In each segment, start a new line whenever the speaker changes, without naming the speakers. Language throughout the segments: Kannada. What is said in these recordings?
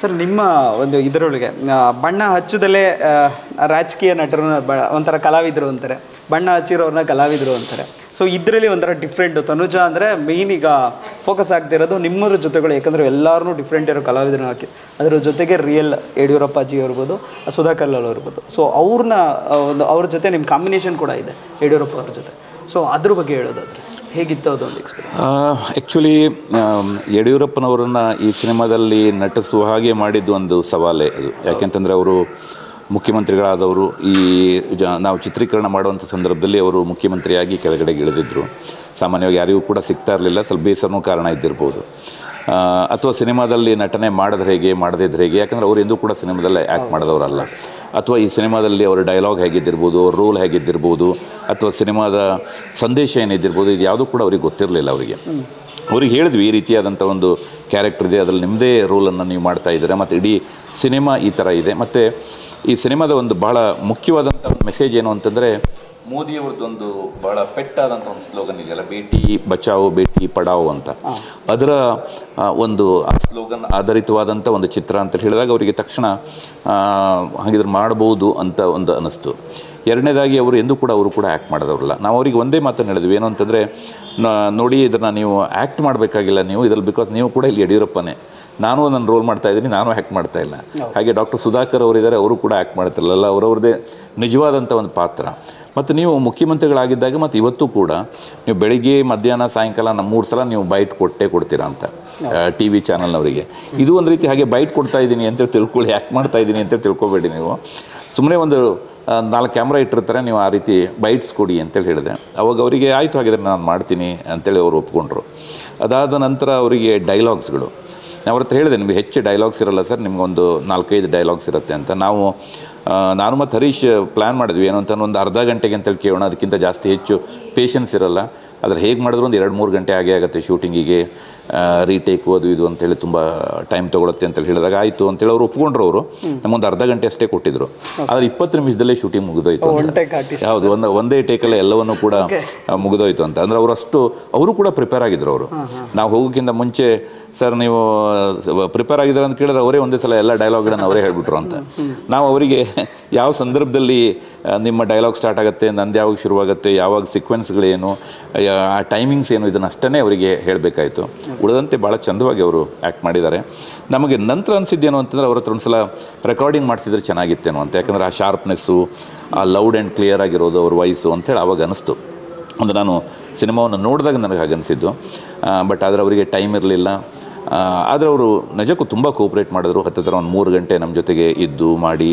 ಸರ್ ನಿಮ್ಮ ಒಂದು ಇದರೊಳಗೆ ಆ, ಬಣ್ಣ ಹಚ್ಚದಲ್ಲೇ ಆ, ರಾಜಕೀಯ ನಟರನ್ನ ಬ- ಒಂಥರ ಕಲಾವಿದರು ಅಂತಾರೆ ಬಣ್ಣ ಹಚ್ಚಿರೋರನ್ನ ಕಲಾವಿದರು ಅಂತಾರೆ ಸೊ ಇದರಲ್ಲಿ ಒಂಥರ ಡಿಫ್ರೆಂಟ್ ತನುಜ ಅಂದರೆ ಮೇಯ್ನ್ ಈಗ ಫೋಕಸ್ ಆಗ್ತಿರೋದು ನಿಮ್ಮರ ಜೊತೆಗಳು ಯಾಕಂದರೆ ಎಲ್ಲರೂ ಡಿಫ್ರೆಂಟ್ ಇರೋ ಕಲಾವಿದರನ್ನ ಹಾಕಿ ಅದರ ಜೊತೆಗೆ ರಿಯಲ್ ಯಡಿಯೂರಪ್ಪಾಜಿ ಇರ್ಬೋದು ಸುಧಾಕರ್ ಲಾಲ್ ಇರ್ಬೋದು ಸೊ ಅವ್ರನ್ನ ಆ, ಒಂದು ಅವ್ರ ಜೊತೆ ನಿಮ್ಮ ಕಾಂಬಿನೇಷನ್ ಕೂಡ ಇದೆ ಯಡಿಯೂರಪ್ಪ ಅವ್ರ ಜೊತೆ ಸೊ ಅದ್ರ ಬಗ್ಗೆ ಹೇಳೋದಾದ್ರೆ ಹೇಗಿತ್ತು ಅದೊಂದು ಎಕ್ಸ್ಪೀರಿಯನ್ಸ್
ಆ್ಯಕ್ಚುಲಿ ಯಡಿಯೂರಪ್ಪನವರನ್ನು ಈ ಸಿನಿಮಾದಲ್ಲಿ ನಟಿಸುವ ಹಾಗೆ ಮಾಡಿದ್ದು ಒಂದು ಸವಾಲೇ ಅದು ಯಾಕೆಂತಂದರೆ ಅವರು ಮುಖ್ಯಮಂತ್ರಿಗಳಾದವರು ಈ ಜ ನಾವು ಚಿತ್ರೀಕರಣ ಮಾಡುವಂಥ ಸಂದರ್ಭದಲ್ಲಿ ಅವರು ಮುಖ್ಯಮಂತ್ರಿಯಾಗಿ ಕೆಳಗಡೆಗೆ ಇಳಿದಿದ್ದರು ಸಾಮಾನ್ಯವಾಗಿ ಯಾರಿಗೂ ಕೂಡ ಸಿಗ್ತಾ ಇರಲಿಲ್ಲ ಸ್ವಲ್ಪ ಬೇಸರನೂ ಕಾರಣ ಇದ್ದಿರ್ಬೋದು ಆ, ಅಥವಾ ಸಿನಿಮಾದಲ್ಲಿ ನಟನೆ ಮಾಡಿದ್ರೆ ಹೇಗೆ ಮಾಡದಿದ್ರೆ ಹೇಗೆ ಯಾಕಂದರೆ ಅವರು ಎಂದೂ ಕೂಡ ಸಿನಿಮಾದಲ್ಲಿ ಆ್ಯಕ್ಟ್ ಮಾಡಿದವರಲ್ಲ ಅಥವಾ ಈ ಸಿನಿಮಾದಲ್ಲಿ ಅವರ ಡೈಲಾಗ್ ಹೇಗಿದ್ದಿರ್ಬೋದು ಅವ್ರ ರೋಲ್ ಹೇಗಿದ್ದಿರ್ಬೋದು ಅಥವಾ ಸಿನಿಮಾದ ಸಂದೇಶ ಏನಿದ್ದಿರ್ಬೋದು ಇದು ಯಾವುದೂ ಕೂಡ ಅವ್ರಿಗೆ ಗೊತ್ತಿರಲಿಲ್ಲ ಅವರಿಗೆ ಅವ್ರಿಗೆ ಹೇಳಿದ್ವಿ ಈ ರೀತಿಯಾದಂಥ ಒಂದು ಕ್ಯಾರೆಕ್ಟರ್ ಇದೆ ಅದರಲ್ಲಿ ನಿಮ್ಮದೇ ರೋಲನ್ನು ನೀವು ಮಾಡ್ತಾ ಇದ್ದೀರಾ ಮತ್ತು ಇಡೀ ಸಿನಿಮಾ ಈ ಥರ ಇದೆ ಮತ್ತು ಈ ಸಿನಿಮಾದ ಒಂದು ಬಹಳ ಮುಖ್ಯವಾದಂಥ ಒಂದು ಮೆಸೇಜ್ ಏನು ಅಂತಂದರೆ ಮೋದಿಯವ್ರದ್ದೊಂದು ಬಹಳ ಪೆಟ್ಟಾದಂಥ ಒಂದು ಸ್ಲೋಗನ್ ಇದೆಯಲ್ಲ ಬೇಟಿ ಬಚಾವೋ ಬೇಟಿ ಪಡಾವೋ ಅಂತ ಅದರ ಆ, ಒಂದು ಆ ಸ್ಲೋಗನ್ ಆಧಾರಿತವಾದಂಥ ಒಂದು ಚಿತ್ರ ಅಂತ ಹೇಳಿದಾಗ ಅವರಿಗೆ ತಕ್ಷಣ ಆ, ಹಾಗಿದ್ರೆ ಮಾಡ್ಬೋದು ಅಂತ ಒಂದು ಅನ್ನಿಸ್ತು ಎರಡನೇದಾಗಿ ಅವರು ಎಂದೂ ಕೂಡ ಅವರು ಕೂಡ ಆ್ಯಕ್ಟ್ ಮಾಡೋದವ್ರಲ್ಲ ನಾವು ಅವರಿಗೆ ಒಂದೇ ಮಾತನ್ನು ಹೇಳಿದ್ವಿ ಏನು ಅಂತಂದರೆ ನೋಡಿ ಇದನ್ನು ನೀವು ಆ್ಯಕ್ಟ್ ಮಾಡಬೇಕಾಗಿಲ್ಲ ನೀವು ಇದ್ರಲ್ಲಿ ಬಿಕಾಸ್ ನೀವು ಕೂಡ ಇಲ್ಲಿ ಯಡಿಯೂರಪ್ಪನೇ ನಾನು ನನ್ನ ರೋಲ್ ಮಾಡ್ತಾ ಇದ್ದೀನಿ ನಾನು ಆ್ಯಕ್ಟ್ ಮಾಡ್ತಾ ಇಲ್ಲ ಹಾಗೆ ಡಾಕ್ಟರ್ ಸುಧಾಕರ್ ಅವರಿದ್ದಾರೆ ಅವರು ಕೂಡ ಆ್ಯಕ್ಟ್ ಮಾಡ್ತಿರಲಿಲ್ಲ ಅವರವ್ರದ್ದೇ ನಿಜವಾದಂಥ ಒಂದು ಪಾತ್ರ ಮತ್ತು ನೀವು ಮುಖ್ಯಮಂತ್ರಿಗಳಾಗಿದ್ದಾಗ ಮತ್ತು ಇವತ್ತು ಕೂಡ ನೀವು ಬೆಳಿಗ್ಗೆ ಮಧ್ಯಾಹ್ನ ಸಾಯಂಕಾಲ ನಮ್ಮ ಮೂರು ಸಲ ನೀವು ಬೈಟ್ ಕೊಟ್ಟೇ ಕೊಡ್ತೀರಾ ಅಂತ ಟಿ ವಿ ಚಾನಲ್ನವರಿಗೆ ಇದು ಒಂದು ರೀತಿ ಹಾಗೆ ಬೈಟ್ ಕೊಡ್ತಾ ಇದ್ದೀನಿ ಅಂತ ತಿಳ್ಕೊಳ್ಳಿ ಆ್ಯಕ್ಟ್ ಮಾಡ್ತಾ ಇದ್ದೀನಿ ಅಂತ ತಿಳ್ಕೊಬೇಡಿ ನೀವು ಸುಮ್ಮನೆ ಒಂದು ಆ, ನಾಲ್ಕು ಕ್ಯಾಮ್ರಾ ಇಟ್ಟಿರ್ತಾರೆ ನೀವು ಆ ರೀತಿ ಬೈಟ್ಸ್ ಕೊಡಿ ಅಂತೇಳಿ ಹೇಳಿದೆ ಅವಾಗ ಅವರಿಗೆ ಆಯಿತು ಹಾಗಿದ್ರೆ ನಾನು ಮಾಡ್ತೀನಿ ಅಂತೇಳಿ ಅವರು ಒಪ್ಕೊಂಡ್ರು ಅದಾದ ನಂತರ ಅವರಿಗೆ ಡೈಲಾಗ್ಸ್ಗಳು ಅವ್ರ ಹತ್ರ ಹೇಳಿದೆ ನಿಮಗೆ ಹೆಚ್ಚು ಡೈಲಾಗ್ಸ್ ಇರಲ್ಲ ಸರ್ ನಿಮ್ಗೊಂದು ನಾಲ್ಕೈದು ಡೈಲಾಗ್ಸ್ ಇರುತ್ತೆ ಅಂತ ನಾವು ಆ, ನಾನು ಮತ್ತು ಹರೀಶ್ ಪ್ಲ್ಯಾನ್ ಮಾಡಿದ್ವಿ ಏನು ಅಂತ ಒಂದು ಅರ್ಧ ಗಂಟೆಗೆ ಅಂತೇಳಿ ಕೇಳೋಣ ಅದಕ್ಕಿಂತ ಜಾಸ್ತಿ ಹೆಚ್ಚು ಪೇಷನ್ಸ್ ಇರಲ್ಲ ಆದರೆ ಹೇಗೆ ಮಾಡಿದ್ರು ಒಂದು ಎರಡು ಮೂರು ಗಂಟೆ ಆಗೇ ಆಗುತ್ತೆ ಶೂಟಿಂಗಿಗೆ ರೀಟೇಕು ಅದು ಇದು ಅಂತೇಳಿ ತುಂಬ ಟೈಮ್ ತೊಗೊಳುತ್ತೆ ಅಂತೇಳಿ ಹೇಳಿದಾಗ ಆಯಿತು ಅಂತೇಳಿ ಅವರು ಒಪ್ಕೊಂಡ್ರು ಅವರು ನಮ್ಮೊಂದು ಅರ್ಧ ಗಂಟೆ ಅಷ್ಟೇ ಕೊಟ್ಟಿದ್ರು ಆದರೆ ಇಪ್ಪತ್ತು ನಿಮಿಷದಲ್ಲೇ ಶೂಟಿಂಗ್ ಮುಗಿದೋಯ್ತು ಅಂತ.
ಒನ್ ಟೇಕ್ ಆರ್ಟಿಸ್ಟ್
ಹೌದು ಒಂದು ಒಂದೇ ಟೇಕಲ್ಲೇ ಎಲ್ಲವನ್ನು ಕೂಡ ಆ, ಮುಗಿದೋಯ್ತು ಅಂತ ಅಂದರೆ ಅವರು ಅಷ್ಟು ಅವರು ಕೂಡ ಪ್ರಿಪೇರ್ ಆಗಿದ್ರು ಅವರು ನಾವು ಹೋಗೋಕ್ಕಿಂತ ಮುಂಚೆ ಸರ್ ನೀವು ಪ್ರಿಪೇರ್ ಆಗಿದ್ದಾರೆ ಅಂತ ಕೇಳಿದ್ರೆ ಅವರೇ ಒಂದೇ ಸಲ ಎಲ್ಲ ಡೈಲಾಗ್ಗಳನ್ನು ಅವರೇ ಹೇಳ್ಬಿಟ್ರು ಅಂತ ನಾವು ಅವರಿಗೆ ಯಾವ ಸಂದರ್ಭದಲ್ಲಿ ಆ, ನಿಮ್ಮ ಡೈಲಾಗ್ ಸ್ಟಾರ್ಟ್ ಆಗುತ್ತೆ ನಂದು ಯಾವಾಗ ಶುರುವಾಗುತ್ತೆ ಯಾವಾಗ ಸೀಕ್ವೆನ್ಸ್ಗಳೇನು ಆ ಟೈಮಿಂಗ್ಸ್ ಏನು ಇದನ್ನು ಅಷ್ಟೇ ಅವರಿಗೆ ಹೇಳಬೇಕಾಯಿತು ಉಳಿದಂತೆ ಭಾಳ ಚಂದವಾಗಿ ಅವರು ಆ್ಯಕ್ಟ್ ಮಾಡಿದ್ದಾರೆ ನಮಗೆ ನಂತರ ಅನಿಸಿದ್ದೇನು ಅಂತಂದರೆ ಅವ್ರ ಹತ್ರ ಒಂದು ಸಲ ರೆಕಾರ್ಡಿಂಗ್ ಮಾಡಿಸಿದ್ರೆ ಚೆನ್ನಾಗಿತ್ತೇನೋ ಅಂತ ಯಾಕಂದರೆ ಆ ಶಾರ್ಪ್ನೆಸ್ಸು ಆ ಲೌಡ್ ಆ್ಯಂಡ್ ಕ್ಲಿಯರ್ ಆಗಿರೋದು ಅವ್ರ ವಾಯ್ಸು ಅಂತೇಳಿ ಆವಾಗ ಅನಿಸ್ತು ಅಂದರೆ ನಾನು ಸಿನಿಮಾವನ್ನು ನೋಡಿದಾಗ ನನಗೆ ಹಾಗೆ ಅನಿಸಿದ್ದು ಬಟ್ ಆದರೆ ಅವರಿಗೆ ಟೈಮ್ ಇರಲಿಲ್ಲ ಆದರೆ ಅವರು ನಿಜಕ್ಕೂ ತುಂಬ ಕೋಪ್ರೇಟ್ ಮಾಡಿದ್ರು ಹತ್ತಿರ ಒಂದು ಮೂರು ಗಂಟೆ ನಮ್ಮ ಜೊತೆಗೆ ಇದ್ದು ಮಾಡಿ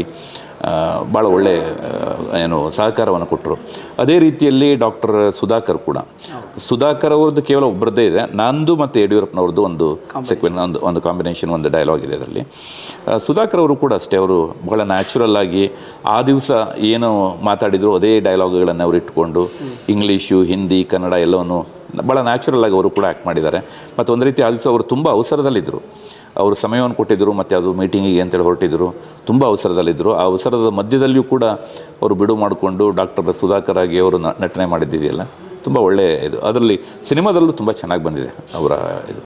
ಭಾಳ ಒಳ್ಳೆ ಆ, ಏನು ಸಹಕಾರವನ್ನು ಕೊಟ್ಟರು ಅದೇ ರೀತಿಯಲ್ಲಿ ಡಾಕ್ಟರ್ ಸುಧಾಕರ್ ಕೂಡ ಸುಧಾಕರ್ ಅವ್ರದ್ದು ಕೇವಲ ಒಬ್ಬರದ್ದೇ ಇದೆ ನಂದು ಮತ್ತು ಯಡಿಯೂರಪ್ಪನವ್ರದ್ದು ಒಂದು ಸೆಕ್ವೆನ್ ಒಂದು ಒಂದು ಕಾಂಬಿನೇಷನ್ ಒಂದು ಡೈಲಾಗ್ ಇದೆ ಅದರಲ್ಲಿ ಆ, ಸುಧಾಕರ್ ಅವರು ಕೂಡ ಅಷ್ಟೇ ಅವರು ಬಹಳ ನ್ಯಾಚುರಲ್ ಆಗಿ ಆ ದಿವಸ ಏನು ಮಾತಾಡಿದ್ರು ಅದೇ ಡೈಲಾಗ್ಗಳನ್ನು ಅವರು ಇಟ್ಕೊಂಡು ಇಂಗ್ಲೀಷು ಹಿಂದಿ ಕನ್ನಡ ಎಲ್ಲವನ್ನು ಭಾಳ ನ್ಯಾಚುರಲ್ ಆಗಿ ಅವರು ಕೂಡ ಆ್ಯಕ್ಟ್ ಮಾಡಿದ್ದಾರೆ ಮತ್ತು ಒಂದು ರೀತಿ ಆ ದಿವಸ ಅವರು ತುಂಬ ಅವಸರದಲ್ಲಿದ್ದರು ಅವರು ಸಮಯವನ್ನು ಕೊಟ್ಟಿದ್ದರು ಮತ್ತು ಅದು ಮೀಟಿಂಗಿಗೆ ಅಂತೇಳಿ ಹೊರಟಿದ್ದರು ತುಂಬ ಅವಸರದಲ್ಲಿದ್ದರು ಆ ಅವಸರದ ಮಧ್ಯದಲ್ಲಿಯೂ ಕೂಡ ಅವರು ಬಿಡು ಮಾಡಿಕೊಂಡು ಡಾಕ್ಟರ್ ಸುಧಾಕರ್ ಆಗಿ ಅವರು ನ- ನಟನೆ ಮಾಡಿದ್ದಿದೆಯಲ್ಲ ತುಂಬ ಒಳ್ಳೆಯ ಇದು ಅದರಲ್ಲಿ ಸಿನಿಮಾದಲ್ಲೂ ತುಂಬ ಚೆನ್ನಾಗಿ ಬಂದಿದೆ ಅವರ ಇದು